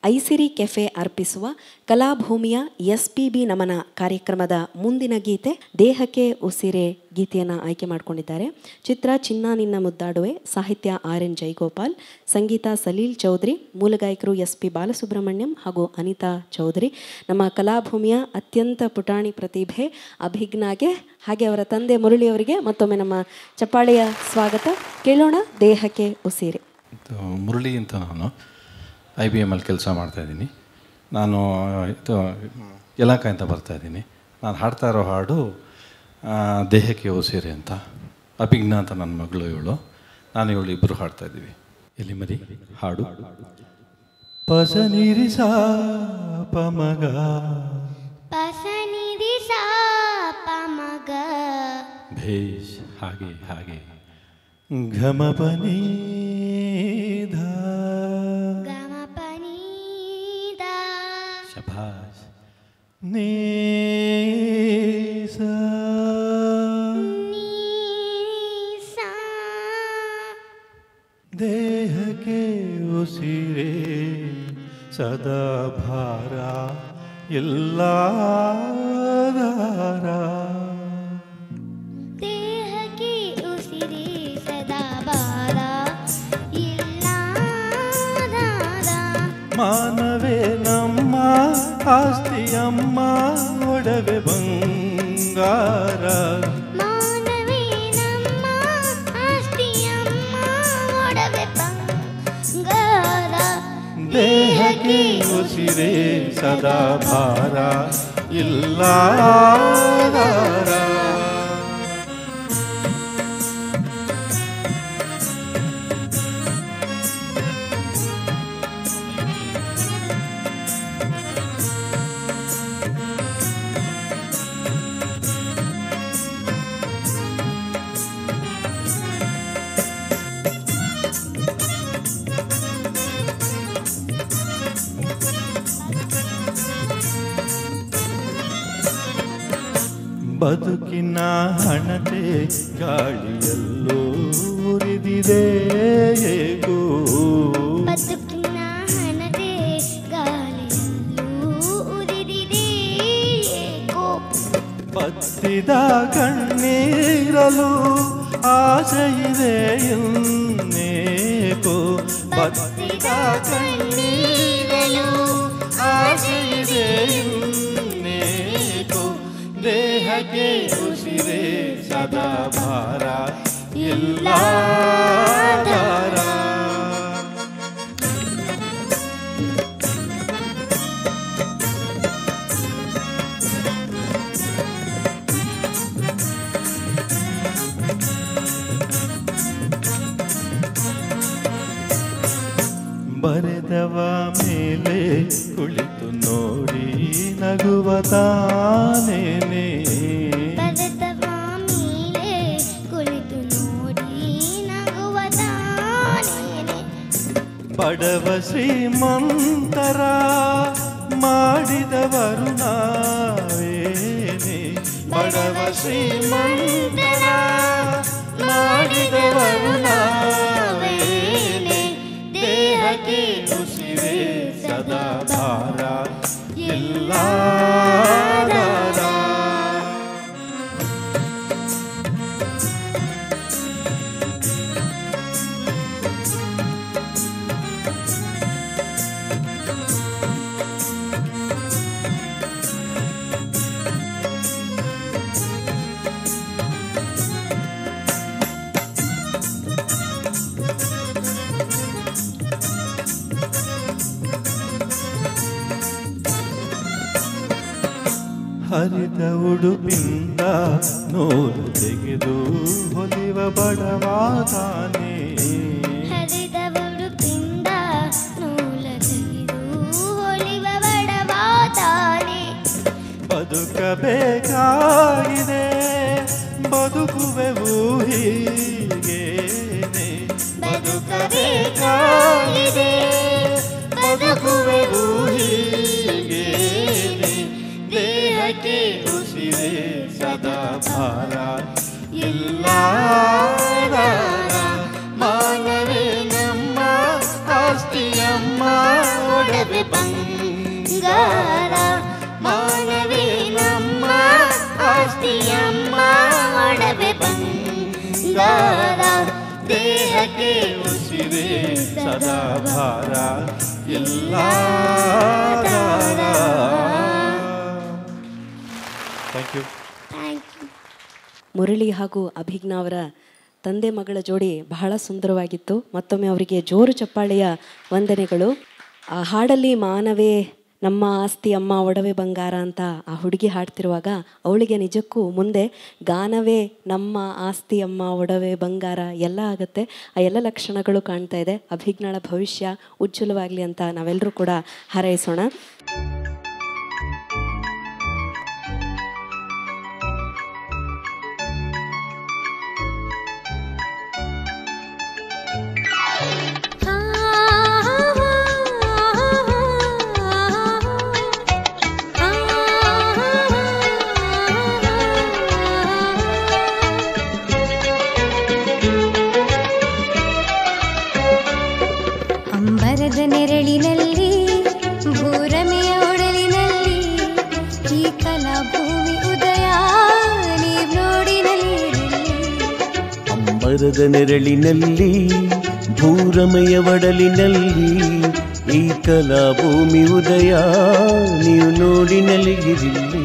ಐಸಿರಿ cafe ಅರ್ಪಿಸುವ ಕಲಾಭೂಮಿಯ S P B ನಮನ ಕಾರ್ಯಕ್ರಮದ ಮುಂದಿನ ಗೀತೆ ದೇಹಕ್ಕೆ ಉಸಿರೆ ಗೀತೆಯನ್ನು ಆಯ್ಕೆ ಮಾಡಿಕೊಂಡಿದ್ದಾರೆ ಚಿತ್ರ ಚಿನ್ನ ನಿನ್ನ ಮುದ್ದಾಡುವೆ ಸಾಹಿತ್ಯ ಆರ್ ಎನ್ ಜೈಗೋಪಾಲ್ ಸಂಗೀತ ಸಲೀಲ್ ಚೌಧರಿ ಮೂಲಗಾಯಕರು ಎಸ್ ಪಿ ಬಾಲಸುಬ್ರಹ್ಮಣ್ಯಂ ಹಾಗೂ ಅನಿತಾ ಚೌಧರಿ ನಮ್ಮ ಕಲಾಭೂಮಿಯ ಅತ್ಯಂತ ಪುಟಾಣಿ ಪ್ರತಿಭೆ ಅಭಿಜ್ಞಾಗೆ ಹಾಗೆ ಅವರ ತಂದೆ ಮುರಳಿಯವರಿಗೆ ಮತ್ತೊಮ್ಮೆ ನಮ್ಮ ಚಪ್ಪಾಳೆಯ ಸ್ವಾಗತ ಕೇಳೋಣ ದೇಹಕ್ಕೆ ಉಸಿರೆ ಇದು ಮುರಳಿ ಅಂತ ನಾನು ಐ ಬಿ ಎಮ್ಮಲ್ಲಿ ಕೆಲಸ ಮಾಡ್ತಾಯಿದ್ದೀನಿ ನಾನು ಇದು ಯಲಕ ಅಂತ ಬರ್ತಾಯಿದ್ದೀನಿ ನಾನು ಹಾಡ್ತಾ ಇರೋ ಹಾಡು ಆ, ದೇಹಕ್ಕೆ ಉಸಿರೆ ಅಂತ ಅಭಿಜ್ಞ ಅಂತ ನನ್ನ ಮಗಳು ಇವಳು ನಾನು ಇವಳು ಇಬ್ಬರು ಹಾಡ್ತಾ ಇದ್ದೀವಿ ಎಲ್ಲಿ ಮರಿ ಹಾಡು ಪಸ ನೀರಿ ಸಾ ಪಮಗ ಪಸನಿಧಿ ಸಾಪ ಮಗ ಭೇಷ್ ಹಾಗೆ ಹಾಗೆ ಘಮ ಪನಿ ಧ ಗಮ ಪನೀದ ಶಭಾಷ್ ನೀ ಸ ನೀ ಸಾ ದೇಹಕ್ಕೆ ಉಸಿರೇ ಸದಾ ಭಾರ ಎಲ್ಲ ದಾರ ದೇಹಕ್ಕೆ ಉಸಿರಿ ಸದಾ ಬಾರ ಇಲ್ಲ ದಾರ ಮಾನವೇ ನಮ್ಮ ಆಸ್ತಿಯಮ್ಮ ಒಡವೆ ಬಂಗಾರ ಮಾನವೇ ನಮ್ಮ ಆಸ್ತಿಯಮ್ಮ ಒಡವೆ ಬಂಗಾರ ದೇಹಕ್ಕೆ ಉಸಿರೇ ಸದಾ ಭಾರ ಇಲ್ಲ ದಾರ. ಬದುಕಿನ ಹಣತೆ ಗಾಳಿಯಲ್ಲೂ ಉರಿದಿದೆ ಹೇಗೋ ಬದುಕಿನ ಹಣದೆ ಗಾಳಿಯಲ್ಲೂ ಉರಿದಿದೆ ಏಕೋ ಬತ್ತಿದ ಕಣ್ಣೀರಲು ಆಸೆಯಿದೆ ಇನ್ನೇಕೋ ಬತ್ತಿದ ಕಣ್ಣೀರಲು ಆಸೆಯಿದೆ ಇನ್ನೇಕೋ ದೇಹಕ್ಕೆ ಉಸಿರೇ ಸದಾ ಭಾರ ಇಲ್ಲ ದಾರ. ಬರೆದವ ಮೇಲೆ ಕುಳಿತು ನೋಡಿ ನಗುವ ತಾನೇನೆ ಬರೆದವ ಮೇಲೆ ಕುಳಿತು ನೋಡಿ ನಗುವ ತಾನೇನೆ ಬಡವ ಶ್ರೀಮಂತರ ಮಾಡಿದವರು ನಾವೇನೆ ಬಡವ ಶ್ರೀಮಂತರ ಮಾಡಿದವರು ನಾವೇನೆ ದೇಹಕ್ಕೆ ಉಸಿರೇ ಸದಾ ಭಾರ ಎಲ್ಲ ದಾರ. ಹರಿದ ಉಡುಪಿಂದ ನೂಲು ತೆಗೆದು ಹೊಲಿವ ಬಡವಾದಾನೆ ಹರಿದ ಉಡುಪಿಂದ ನೂಲ ತೆಗೆದು ಹೊಲಿವ ಬಡವಾದಾನೆ ಬದುಕಬೇಕಾಗಿದೆ ಬದುಕುವೆವು ಹೀಗೇನೆ ಬದುಕಬೇಕಾಗಿದೆ ಬದುಕುವೆವು ಹೀಗೇನೆ ದೇಹಕ್ಕೆ ಉಸಿರೇ ಸದಾ ಭಾರ ಇಲ್ಲ ಮಾನವೇ ನಮ್ಮ ಆಸ್ತಿಯಮ್ಮ ಒಡವೆ ಬಂಗಾರ ಮಾನವೇ ನಮ್ಮ ಆಸ್ತಿಯಮ್ಮ ಒಡವೆ ಬಂಗಾರ ದೇಹಕ್ಕೆ ಉಸಿರೇ ಸದಾ ಭಾರ ಎಲ್ಲ thank you thank you Murali ಹಾಗೂ ಅಭಿಜ್ಞಾ ಅವರ ತಂದೆ ಮಗಳ ಜೋಡಿ ಬಹಳ ಸುಂದರವಾಗಿತ್ತು ಮತ್ತೊಮ್ಮೆ ಅವರಿಗೆ ಜೋರು ಚಪ್ಪಾಳೆಯ ವಂದನೆಗಳು ಆ ಹಾಡಲ್ಲಿ ಮಾನವೇ ನಮ್ಮ ಆಸ್ತಿ ಅಮ್ಮ ಒಡವೆ ಬಂಗಾರ ಅಂತ ಆ ಹುಡುಗಿ ಹಾಡ್ತಿರುವಾಗ ಅವಳಿಗೆ ನಿಜಕ್ಕೂ ಮುಂದೆ ಗಾನವೇ ನಮ್ಮ ಆಸ್ತಿ ಅಮ್ಮ ಒಡವೆ ಬಂಗಾರ ಎಲ್ಲ ಆಗುತ್ತೆ ಆ ಎಲ್ಲ ಲಕ್ಷಣಗಳು ಕಾಣ್ತಾ ಇದೆ ಅಭಿಜ್ಞಾಳ ಭವಿಷ್ಯ ಉಜ್ವಲವಾಗಲಿ ಅಂತ ನಾವೆಲ್ಲರೂ ಕೂಡ ಹಾರೈಸೋಣ ಅಂಬರದ ನೆರಳಿನಲ್ಲಿ ಭೂರಮೆಯ ಒಡಲಿನಲ್ಲಿ ಈ ಕಲಾಭೂಮಿ ಉದಯ ನೀವ್ ನೋಡಿನಲ್ಲಿ ಅಂಬರದ ನೆರಳಿನಲ್ಲಿ ಭೂರಮೆಯ ಒಡಲಿನಲ್ಲಿ ಈ ಕಲಾ ಭೂಮಿ ಉದಯ ನೀವು ನೋಡಿ ನಲಿಗಿರಿಲ್ಲಿ